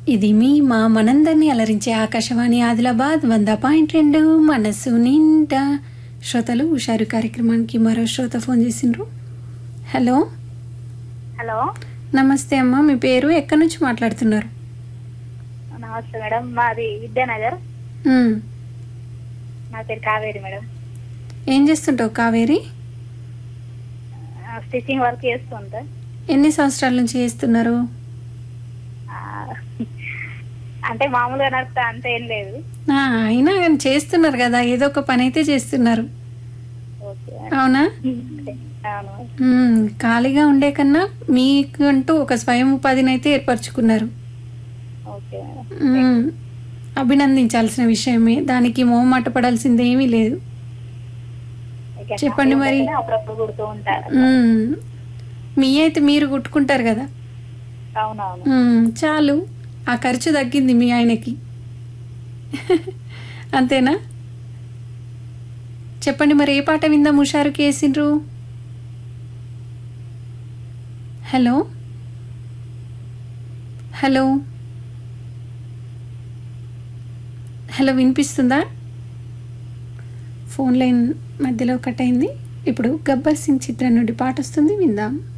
ఇది మీ మా మనందరినీ అలరించే ఆకాశవాణి ఆదిలాబాద్ వంద పాయింట్ రెండు మనసు నిండా శ్రోతలు హుషారు కార్యక్రమానికి మరో శ్రోత ఫోన్ చేసిండ్రు హలో హలో నమస్తే అమ్మ మీ పేరు ఎక్కడి నుంచి మాట్లాడుతున్నారు నమస్తే మేడం మాది విద్యానగర్ ఉమ్, నా పేరు కావేరి మేడం ఏం చేస్తుంటావు కావేరి ఆ, స్టిచ్చింగ్ వర్క్ చేస్తుంటా ఎన్ని సంవత్సరాల నుంచి చేస్తున్నారు ఆ, అంటే మామూలుగా నడుపుతా అంత ఏం లేదు ఆ, అయినా కానీ చేస్తున్నారు కదా ఏదో ఒక పని అయితే చేస్తున్నారు ఓకే మేడం. అవునా అవును ఉమ్, ఖాళీగా ఉండే కన్నా మీకంటూ ఒక స్వయం ఉపాధిని అయితే ఏర్పరచుకున్నారు ఓకే మేడం ఉమ్, అభినందించాల్సిన విషయమే దానికి మొహమాట పడాల్సింది ఏమీ లేదు ఇక చెప్పండి మరి. ఖాళీగా అప్పుడప్పుడు కుడుతూ ఉంటా ఉమ్, మీ అయితే మీరు కుట్టుకుంటారు కదా అవునవును ఉమ్, చాలు ఆ ఖర్చు తగ్గింది మీ ఆయనకి అంతేనా చెప్పండి మరి ఏ పాట విందాం హుషారుకి వేసిండ్రు హలో హలో హలో వినిపిస్తుందా ఫోన్ లైన్ మధ్యలో కట్ అయింది ఇప్పుడు గబ్బర్ సింగ్ చిత్రం నుండి పాట వస్తుంది విందాం